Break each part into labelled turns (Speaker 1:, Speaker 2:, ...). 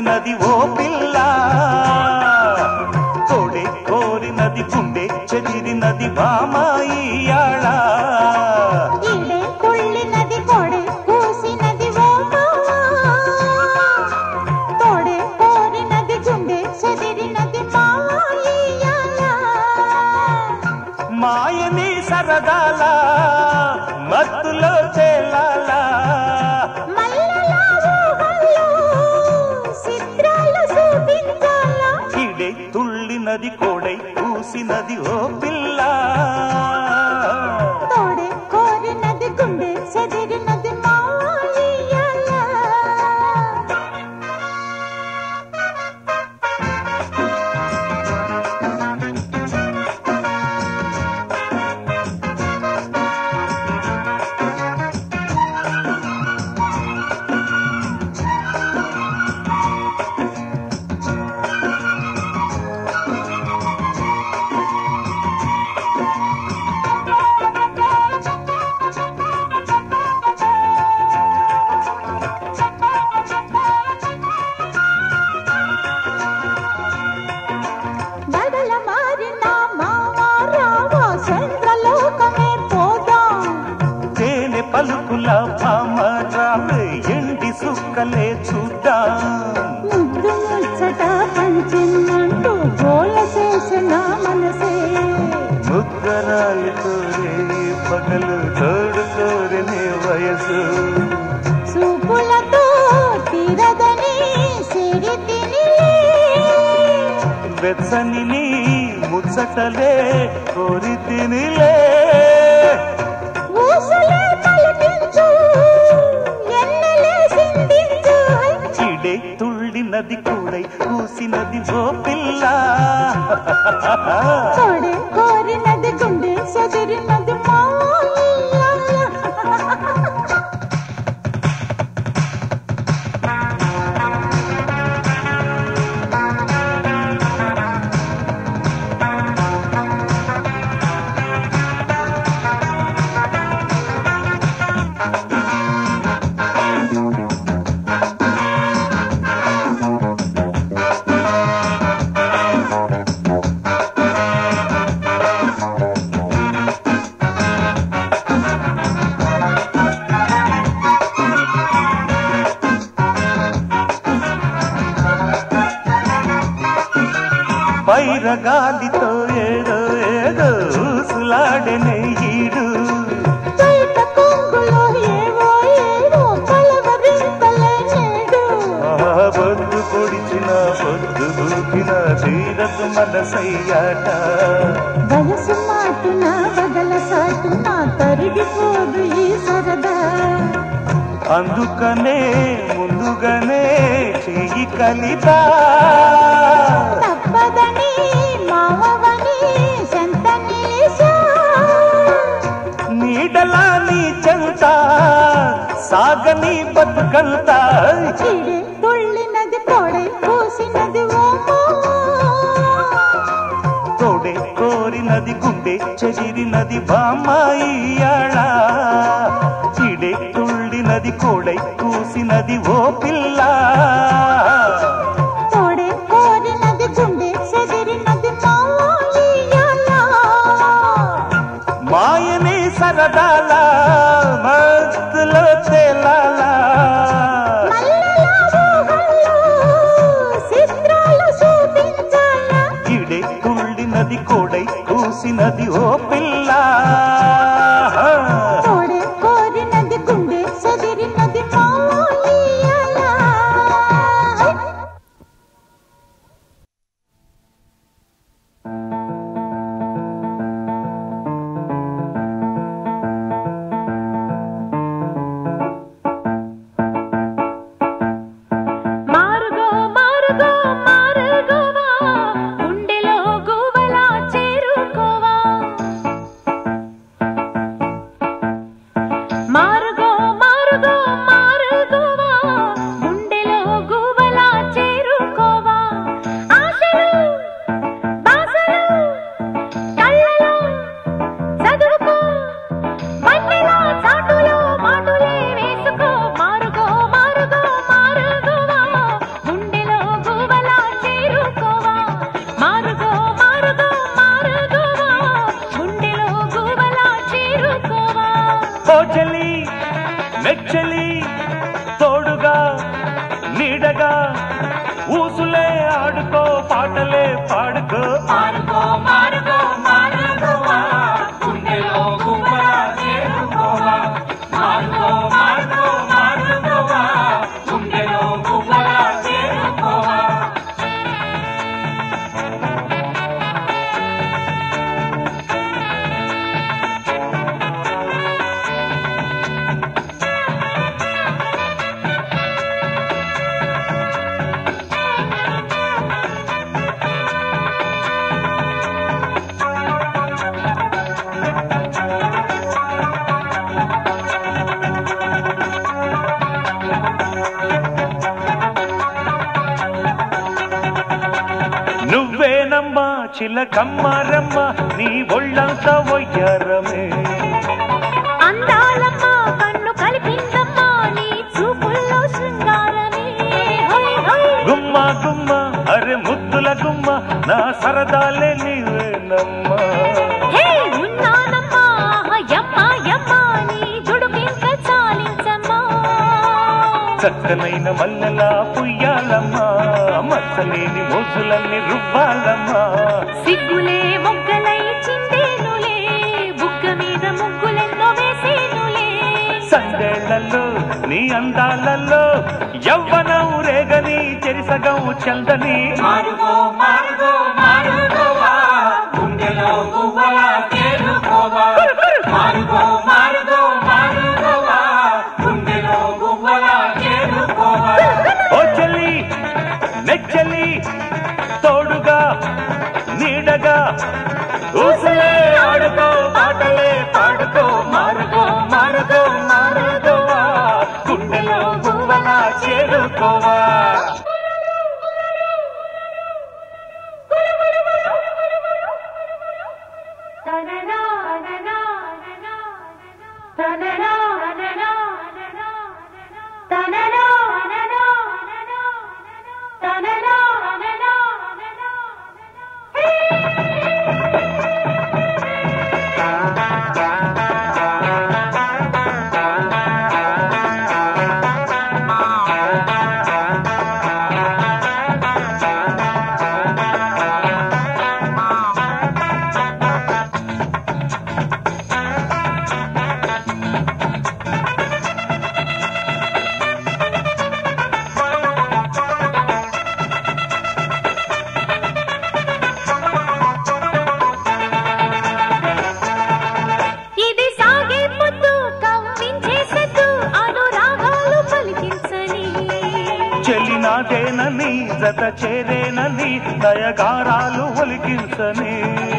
Speaker 1: కూసినది ఓ పిల్ల తోడే కోరినది గుండె చెదిరినది బామాయియాళ
Speaker 2: ఈడే తుళ్ళినది కొడే కూసినది ఓ మావా. తోడే కోరినది గుండె చెదిరినది మావయ్యాల.
Speaker 1: మాయని సరదాల మత్తులో చేలాలా
Speaker 2: మల్లెల ఊహల్లో చిత్రాలు చూపించాలా
Speaker 1: ఇడే తుళ్ళినది కోడై కూసినది ఓ పిల్ల
Speaker 2: తోడే కోరినది గుండె చెదిరినది మావయ్యాల. బదల మారిన మావా రావా చంద్రలోకమే పోదాం
Speaker 1: తేనె పలుకుల భామరావే ఎండి సుక్కలే చూద్దాం
Speaker 2: ముద్దు ముచ్చట పంచిందంటూ గోల చేసిన మనసే
Speaker 1: ముగ్గరాలు కోరే పగలు తోడు కోరనే వయసు
Speaker 2: చూపులతో తీరదని సిరి తిని
Speaker 1: వెచ్చని నీ ముచ్చటలే కోరి తినిలే
Speaker 2: ఊసులే పలికించు ఎన్నెలే సిందించు
Speaker 1: చిడే తుళ్ళినది కూడై కూసినది ఓ పిల్ల
Speaker 2: తోడే కోరినది గుండె చెదిరినది మాయల.
Speaker 1: పైరగాలితో ఏదో ఏదో ఊసులాడనే ఈడు
Speaker 2: బయట కొంగులో ఏవో ఏవో కలవరింతలే నేడు
Speaker 1: ఆ పొద్దు పొడిచిన పొద్దు దూకిన తీరదు మనసయ్యాట
Speaker 2: వయసు మాటున వదల సాటున తరిగిపోదు ఈ సరదా
Speaker 1: అందుకనే ముందుగానే చెయ్యి కలితా
Speaker 2: తప్పదని మావవని చెంత నిలిచా
Speaker 1: నీడలా నీ చెంత సాగని బతుకంతా
Speaker 2: చిడి తుళ్ళినది పొడై పూసినది ఓ
Speaker 1: తోడే కోరినది గుండె చెదిరినది బామ్మాయియాళ చిడే తుళ్ళినది కోడై కూసినది ఓ పిల్ల
Speaker 2: తోడే కోరినది గుండె చెదిరినది మాయాల
Speaker 1: మాయని సరదాల మత్తులో తేలాలా
Speaker 2: మల్లెల ఊహల్లో చిత్రాలు చూపించాలా
Speaker 1: ఇడే తుళ్ళినది కోడై కూసినది ఓ పిల్ల
Speaker 2: తోడే కోరినది గుండె చెదిరినది మాయాల
Speaker 3: మారుగో మారుగో మారుగోవా గుండెలో గువలా చేరుకోవా
Speaker 1: చెలి మెచ్చలి తోడుగా నీడగా ఊసులే ఆడుకో పాటలే పాడుకో
Speaker 4: మారుకో మారుకో మారుకోవా గుండెలో గువ్వల చేరుకోవా మారుకో మారుకో మారుకోవా గుండెలో గువ్వల చేరుకోవా
Speaker 1: నువ్వేనమ్మా చిలకమ్మారమ్మ నీ ఒళ్ళంతా వయ్యారమే
Speaker 3: అందాలమ్మ కన్ను కలిపిందమ్మా నీ చూపుల్లో శృంగారమే హోయ్ హోయ్
Speaker 1: గుమ్మ గుమ్మ అరే ముద్దుల గుమ్మ నా సరదాలే నీవేనమ్మా
Speaker 3: హే ఉన్నానమ్మా యమ్మ యమ్మ నీ జుడుకింక చాలించమ్మా
Speaker 1: చక్కనైన మల్లెలా పుయ్యాలమ్మా మచ్చలేని మోసులన్నీ రువ్వాలమ్మా
Speaker 3: సిగ్గులే మొగ్గలై చిందేనులే బుగ్గ మీద ముగ్గులెన్నో వేసేనులే
Speaker 1: సందేళ్లలో నీ అందాలలో యవ్వనం రేగని చెరిసగం చల్దని
Speaker 4: మారుకో మారుకో మారుకోవా గుండెలో గువ్వల చేరుకోవా మారుకో మారుకో మారుకోవా గుండెలో గువ్వల చేరుకోవా
Speaker 1: ఓ చెల్లి నెచ్చలి తోడుగా నీడగా ఊసలే ఆడుకో పాటలే పాడుకో మారుకో మారుకో మారుకోవా గుండెలో గువ్వలా చేరుకోవా
Speaker 3: ఇది సాగే పొద్దు కవ్వించేసెద్దు అనురాగాలు పలికించని
Speaker 1: చెల్లి నాదేనని జత చేరేనని దయగారాలు ఒలికించని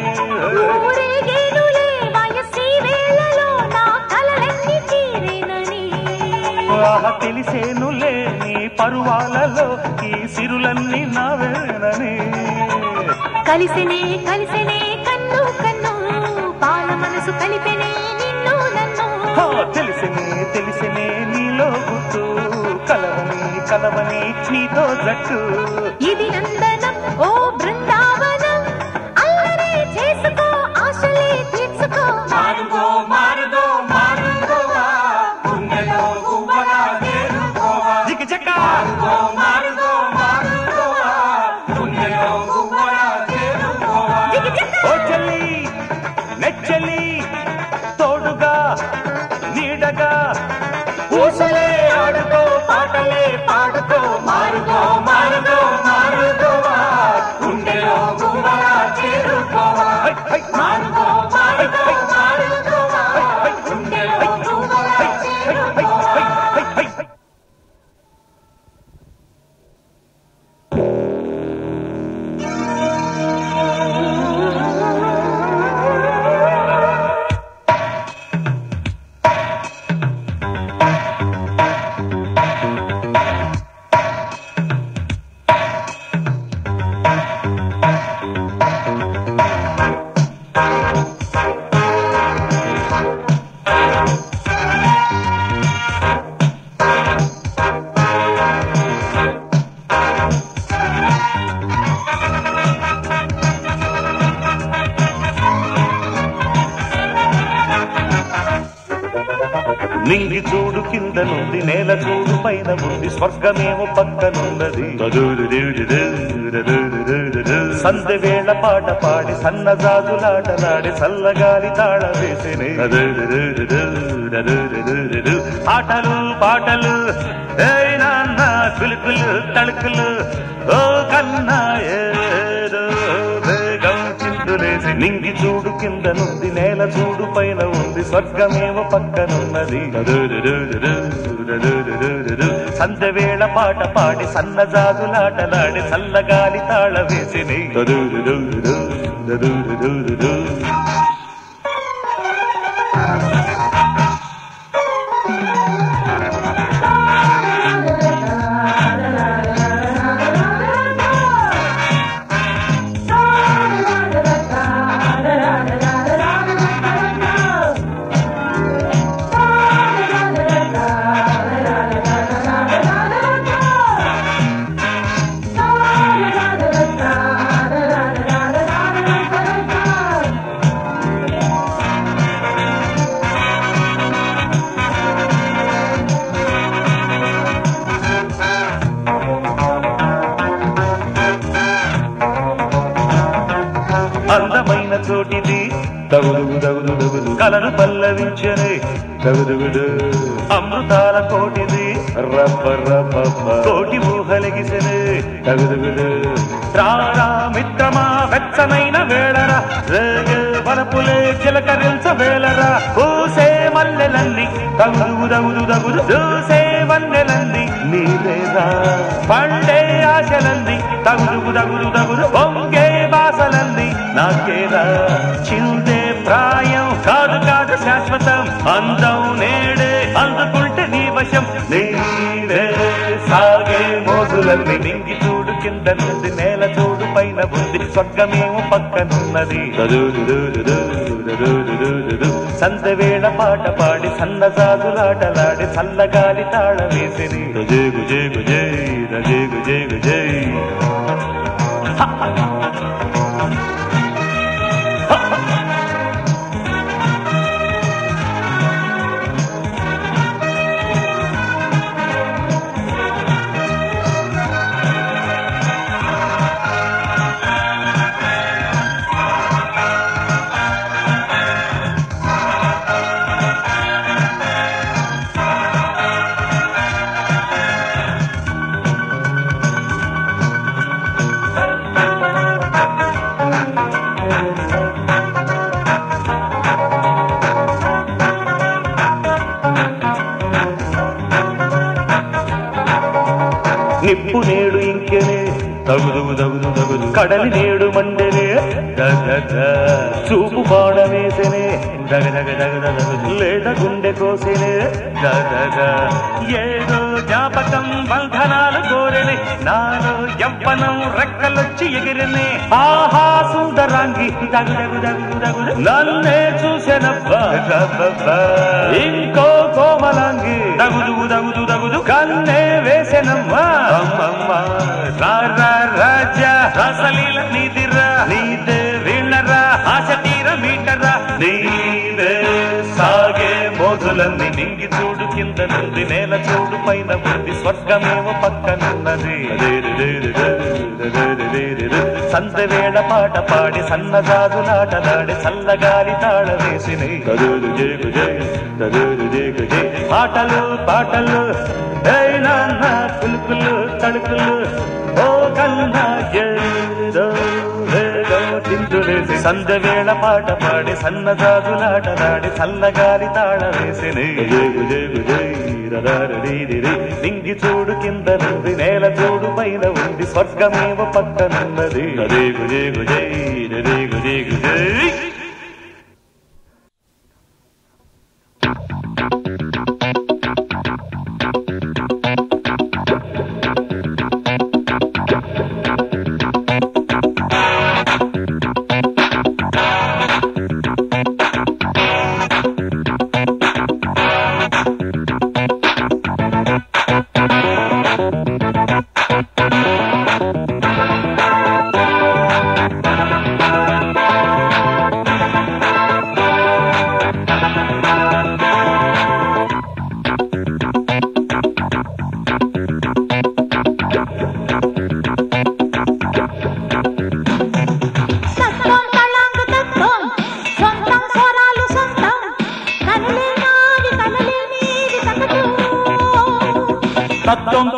Speaker 3: ఊరేగేనులే వయస్సీ వేళలో నా కలలన్నీ తీరేనని
Speaker 1: ఆహ తెలిసేనులే నీ పరువాలలో ఈ సిరులన్నీ నావేనని
Speaker 3: కలిసినే కలిసినే కన్ను కన్ను పాల మనసు కలిపెనే నిన్ను నన్ను
Speaker 1: హా, తెలిసినే తెలిసినే నీలో గుర్తు కలవని కలవని నీతో జట్టు
Speaker 3: ఇది నందనం ఓ బృందావనం అల్లరే చేసుకో ఆశలే తీర్చుకో
Speaker 4: మారుకో మారుకో మారుకోవా గుండెలో గువ్వల చేరుకోవా
Speaker 1: జిగ జగ
Speaker 4: మారుకో మారుకో మారుకోవా గుండెలో గువ్వల చేరుకోవా
Speaker 1: ఓ చెల్లి నెచ్చలి తోడుగా నీడగా ఊసలే ఆడుకో పాటలే పాడుకో
Speaker 4: మారుకో మారుకో మారుకోవా గుండెలో గువ్వల చేరుకోవా
Speaker 1: హై, హై,
Speaker 4: మారుకో మారుకో మారుకోవా గుండెలో గువ్వల చేరుకోవా
Speaker 1: హై, హై, హై. నింగి చూడు కింద నుండి నేల చూడు పైన ఉంది స్వర్గమేమో పక్కనున్నది సందె వేళ పాట పాడి సన్నజాజులాటలాడి చల్లగాలి తాళ వేసినే ఆటలు పాటలు ఏయ్ నాన్న కులుకులు తళుకులు ఓ కన్నా ఏదో వేగం చిందులేసి నింగి చూడు కింద నుండి నేల చూడు పైన ఉంది స్వర్గమేమో పక్కనున్నది సంధ్య వేళ పాట పాడి సన్నజాజులాటలాడి చల్లగాలి తాళ వేసిని అందమైన చోటిది తగులుగు తగులు తగులు కలను పల్లవించని తగులుగుడు అమృతాల కోటిది రబ్బ రబ్బ కోటి ఊహలగిసని తగులుగుడు రారా మిత్రమా వెచ్చనైన వేళరా రేగే వలపులే చిలకరించ వేళరా పూసే మల్లెలన్నీ తగులు తగులు తగులు చూసే వన్నెలన్నీ నీలేరా పండే ఆశలన్నీ తగులు తగులు తగులు పొంగే బాసలన్నీ నాకేరా చిందే ప్రాయం కాదు కాదు శాశ్వతం అందం నేడే అందుకుంటే నీ వశం నీవే సాగే మోజులన్నీ నింగి చూడు కింద నుండి నేల చూడు పైన ఉంది స్వర్గమేమో పక్కనున్నది సంద వేళ పాట పాడి సన్నజాజులాటలాడి చల్లగాలి తాళ వేసిని గుజే గుజే గుజే రజే గుజే గుజే నిప్పు నేడు ఇంకెనే తగుదు తగుదు తగుదు కడలి నేడు మండెనే దగ ద. చూపు బాణ వేసెనే దగ దగ దగ దగ దగ. లేత గుండె కోసెనే దగ దగ. ఏదో జ్ఞాపకం బంధనాలు కోరెనే నాలో యవ్వనం రెక్కలొచ్చి ఎగిరినే ఆహా సుందరాంగి దగు దగు దగు దగు నన్నే చూసెనబ్బా రబ్బబ్బా. ఇంకో కోమలాంగి దగుదు దగుదు దగుదు కన్నే వేసెనమ్మా అమ్మమ్మ రా రా రాజా రసలీల నీదిరా నీదే వీళ్ళరా ఆశ తీర మీటరా నీదే సాగే మోజులన్నీ నింగి చూడు కింద నుండి నేల చూడు పైన ఉంది స్వర్గమేమో పక్కనున్నది సంద వేళ పాట పాడి సన్నజాజులాటలాడి చల్లగాలి తాళ వేసిని పాటలు పాటలు ఏయ్ నాన్న కులుకులు తడుకులు ఓ కన్నా ఏదో ఏదో చిందులేసి సంద వేళ పాట పాడి సన్నజాజులాటలాడి చల్లగాలి తాళ వేసిని నింగి చూడు కింద నుండి నేల చూడు పైన ఉంది స్వర్గమేమో పక్కనున్నది అదే గుజే గుజే అదే గుజే గుజే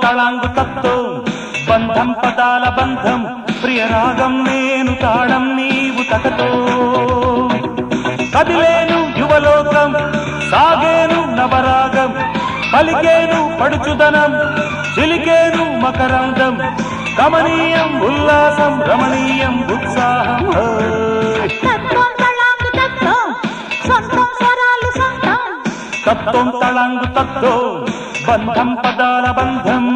Speaker 1: తళాంగు తత్వం బంధం పదాల బంధం ప్రియ రాగం నేను తాళం నీవు తకతో కదిలేను యువలోకం సాగేను నవరాగం పలికేను పడుచుదనం చిలికేను మకరందం కమనీయం ఉల్లాసం రమణీయం ఉత్సాహం హోయ్.
Speaker 2: తత్వం తళాంగు తత్వం సొంతం స్వరాలు సొంతం
Speaker 1: తత్వం తళంగు తత్వం బంధం పదాల బంధం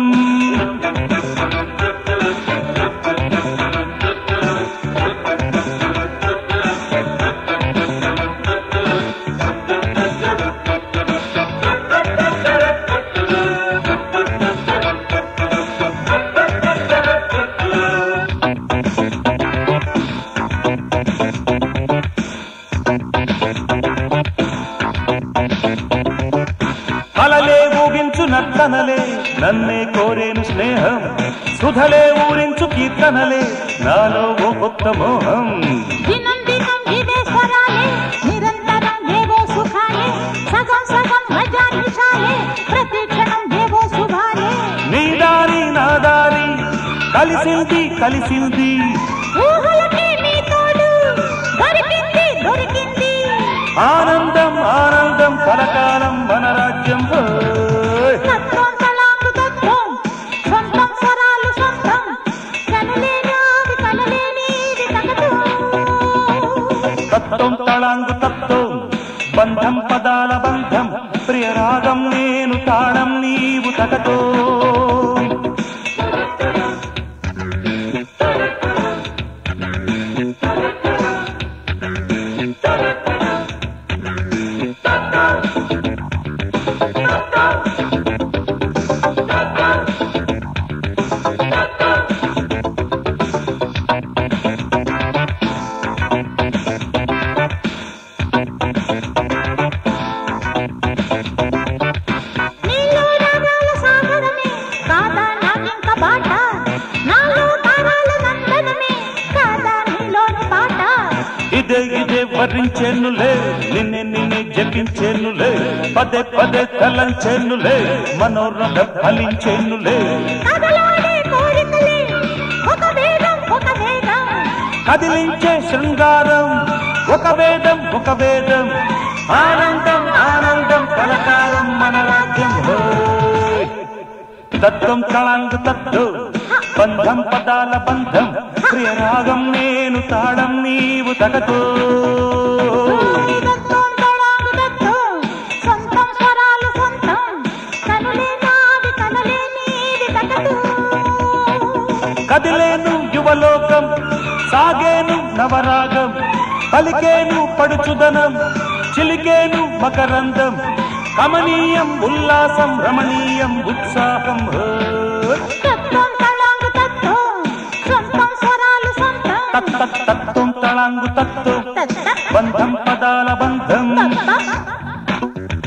Speaker 1: కలలే ఊగించు నర్తనలే నన్నే కోరేను స్నేహం సుధలే ఊరించు కీర్తనలే నాలో ఓ కొత్త మోహం
Speaker 2: దినం దినం ఇదే స్వరాలే నిరంతరం ఏవో సుఖాలే సగం సగం మజా నిషాలే ప్రతి క్షణం ఏవో శుభాలే
Speaker 1: నీ దారి నా దారి కలిసింది కలిసింది
Speaker 2: ఊహలకి నీ తోడు దొరికింది దొరికింది
Speaker 1: ఆనందం ఆనందం కలకాలం మన రాజ్యం హోయ్.
Speaker 2: తత్వం తళాంగు తత్వం సొంతం స్వరాలు సొంతం కనలే నాది కనలే నీది తగదు
Speaker 1: తత్వం తళాంగు తత్వం బంధం పదాల బంధం ప్రియ రాగం నేను తాళం నీవు తగతో
Speaker 2: నీలో రాగాల సాగరమే కాదా నాకింక బాట నాలో తారాల నందనమే కాదా నీలోని పాట
Speaker 1: ఇదే ఇదే వరించేనులే నిన్నే నిన్నే జపించేనులే పదే పదే తలంచేనులే మనోరథ ఫలించేనులే
Speaker 2: కదలాడే కోరికలే ఒక వేదం ఒక వేదం
Speaker 1: కదిలించే శృంగారం ఒక వేదం ఒక వేదం ఆనందం ఆనందం కలకాలం మన రాజ్యం హోయ్. తత్వం తళాంగు తత్వం బంధం పదాల బంధం ప్రియ రాగం నేను తాళం నీవు తగతో
Speaker 2: దత్తం తళాంగు దత్తం సొంతం స్వరాలు సొంతం కనులే నాది కనలే నీది తగదు
Speaker 1: కదిలేను యువలోకం సాగేను నవరాగం పలికేను పడుచుదనం చిలికేను మకరందం కమనీయం ఉల్లాసం రమణీయం ఉత్సాహం హోయ్.
Speaker 2: దత్తం తళాంగు దత్తం సొంతం స్వరాలు సొంతం
Speaker 1: తత్ తత్ తత్వం తళాంగు తత్వం
Speaker 2: తత్త
Speaker 1: బంధం పదాల బంధం
Speaker 2: తత్త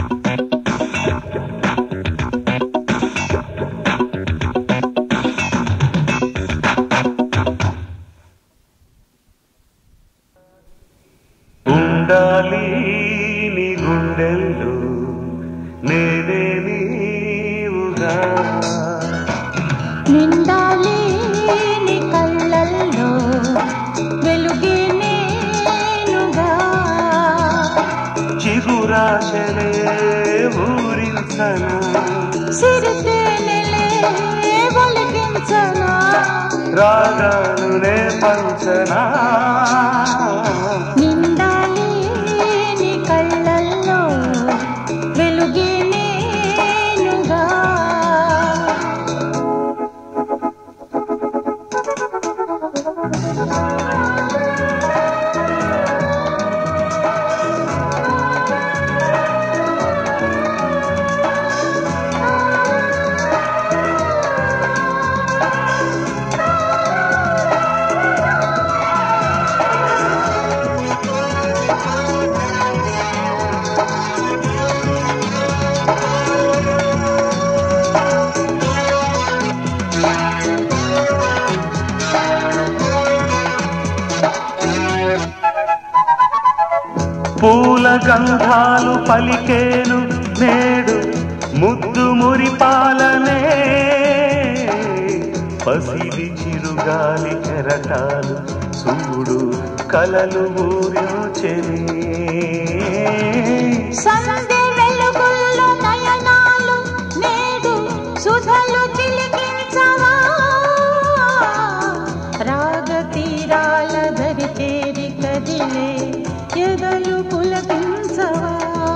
Speaker 1: ఉండాలి నీ గుండెల్లో నేనే నీవుగా
Speaker 2: నిండాలి నీ కళ్ళల్లో వెలుగే నేనుగా
Speaker 1: చిగురాశలే ఊరించనా
Speaker 2: సిరితేనెలే ఒలికించనా
Speaker 1: రాగాలునే పంచనా
Speaker 2: నిండాలి నీ కళ్ళల్లో వెలుగే నేనుగా
Speaker 1: పూల గంధాలు పలికేను నేడు ముద్దు మురిపాలనే పసిడి చిరుగాలి కెరటాలు చూడు కలలు ఊరించెనే
Speaker 2: సంధ్య వెలుగుల్లో నయనాలు నేడు సుధలు చిలికించవా రాగ తీరాల దరి తేరి కదిలే ఎదలు పులకించవా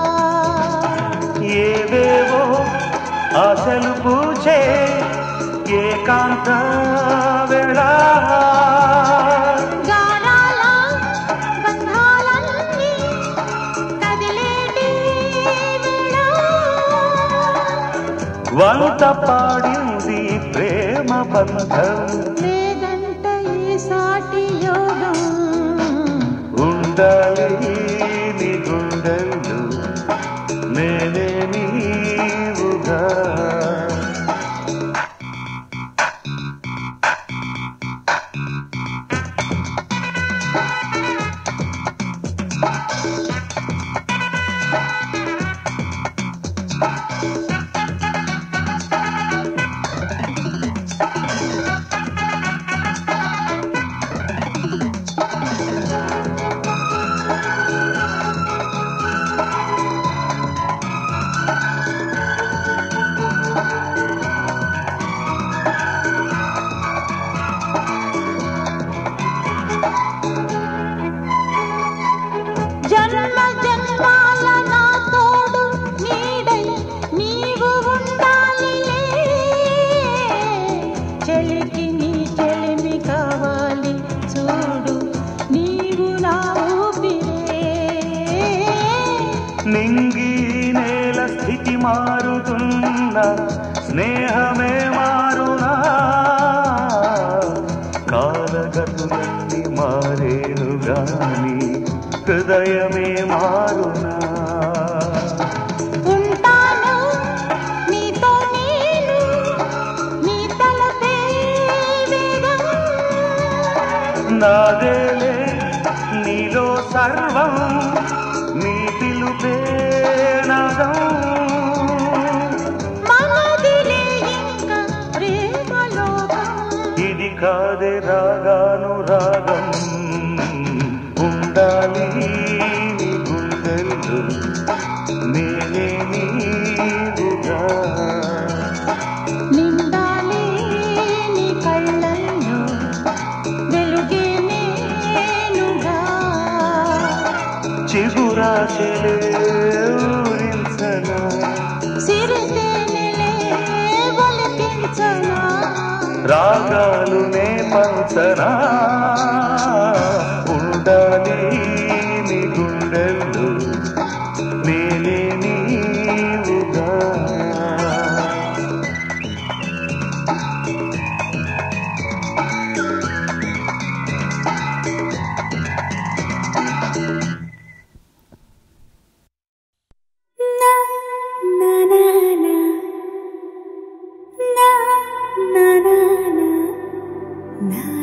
Speaker 1: ఏవేవో ఆశలు పూచే ఏకాంత వేళ
Speaker 2: గారాల బంధాలన్నీ కదిలేటి వేళ
Speaker 1: వంత పాడింది ప్రేమ బంధం
Speaker 2: లేదంట ఈ సాటి యోగం
Speaker 1: ఉండాలి నీ గుండెలు నేనే నీవుగా
Speaker 2: జన్మ జన్మాల నా తోడు నీడై నీవు ఉండాలిలే చెలికి నీ చెలిమి కావాలి చూడు నీవు నా ఊపిరే
Speaker 1: నింగి నేల స్థితి మారుతున్న స్నేహమే మారునా కాలగతులన్నీ మారేను గాని హృదయమే మారునా
Speaker 2: ఉంటాను నీతో నేను నీ తలపే వేగం
Speaker 1: నాదేలే నీలో సర్వం నీ పిలుపే నాదం
Speaker 2: మనదిలే ఇంకా ప్రేమలోకం
Speaker 1: ఇది కాదే రాగాను రాగం ఉండాలి నీ గుండెల్లో నేనే నీవుగా
Speaker 2: నిండాలి నీ కళ్ళల్లో వెలుగే నేనుగా
Speaker 1: చిగురాశలే ఊరించనా
Speaker 2: సిరితేనెలే ఒలికించనా
Speaker 1: రాగాలు నే పంచనా ఉండాలి నీ గుండెల్లో నేనే నీవుగా
Speaker 3: Na na na na na na na na na